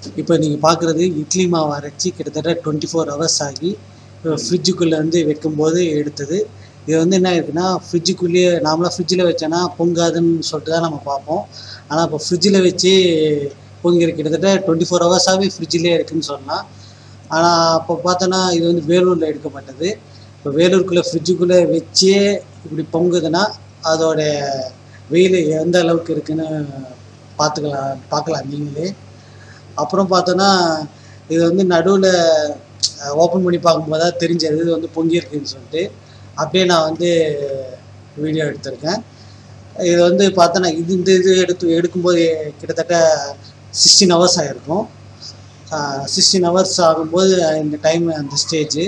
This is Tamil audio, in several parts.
இப்போ நீங்கள் பார்க்குறது இட்லி மாவு அரைச்சி கிட்டத்தட்ட டுவெண்ட்டி ஃபோர் ஹவர்ஸ் ஆகி ஃப்ரிட்ஜுக்குள்ளே வந்து வைக்கும்போது எடுத்தது இது வந்து என்ன இருக்குன்னா ஃப்ரிட்ஜுக்குள்ளேயே நார்மலாக ஃப்ரிட்ஜில் வச்சோன்னா பொங்காதுன்னு சொல்லிட்டு தான் நம்ம பார்ப்போம் ஆனால் இப்போ ஃப்ரிட்ஜில் வச்சு பொங்கிற கிட்டத்தட்ட டுவெண்ட்டி ஃபோர் ஹவர்ஸாகவே ஃப்ரிட்ஜிலே இருக்குன்னு சொல்லலாம் ஆனால் அப்போ பார்த்தோன்னா இது வந்து வேலூரில் எடுக்கப்பட்டது இப்போ வேலூருக்குள்ளே ஃப்ரிட்ஜுக்குள்ளே வச்சே இப்படி பொங்குதுன்னா அதோட வெயில் எந்த அளவுக்கு இருக்குன்னு பார்த்துக்கலாம் பார்க்கலாம் நீங்களே அப்புறம் பார்த்தோன்னா இது வந்து நடுவில் ஓப்பன் பண்ணி பார்க்கும்போது தான் தெரிஞ்சது இது வந்து பொங்கியிருக்குன்னு சொல்லிட்டு அப்படியே நான் வந்து வீடியோ எடுத்திருக்கேன் இது வந்து பார்த்தோன்னா இது இந்த இது எடுத்து எடுக்கும்போது கிட்டத்தட்ட சிக்ஸ்டீன் ஹவர்ஸ் ஆகிருக்கும் சிக்ஸ்டீன் ஹவர்ஸ் ஆகும்போது இந்த டைம் அந்த ஸ்டேஜு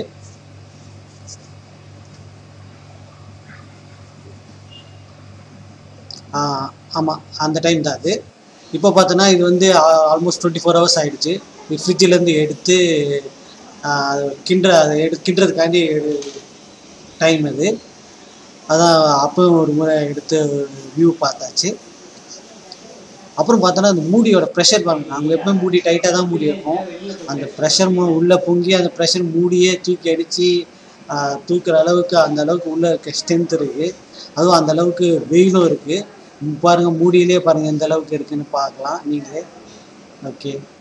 ஆமாம் அந்த டைம் தான் அது இப்போ பார்த்தோன்னா இது வந்து ஆல்மோஸ்ட் டுவெண்ட்டி ஃபோர் ஹவர்ஸ் ஆகிடுச்சு இது ஃப்ரிட்ஜிலேருந்து எடுத்து ஆஹ், கிண்டுற அதை எடு கிண்டுறதுக்காண்டி டைம் அது அதான் அப்பவும் ஒரு முறை எடுத்து வியூ பார்த்தாச்சு அப்புறம் பார்த்தோன்னா அந்த மூடியோட ப்ரெஷர் பாருங்க நாங்கள் எப்பவும் மூடி டைட்டாக தான் மூடி இருக்கும் அந்த ப்ரெஷர் உள்ளே பொங்கி அந்த ப்ரெஷர் மூடியே தூக்கி அடித்து தூக்குற அளவுக்கு அந்த அளவுக்கு உள்ள இருக்க ஸ்ட்ரென்த் இருக்குது அதுவும் அந்த அளவுக்கு வெயிலும் இருக்குது பாருங்கள் மூடியிலே பாருங்கள் எந்த அளவுக்கு இருக்குன்னு பார்க்கலாம் நீங்களே ஓகே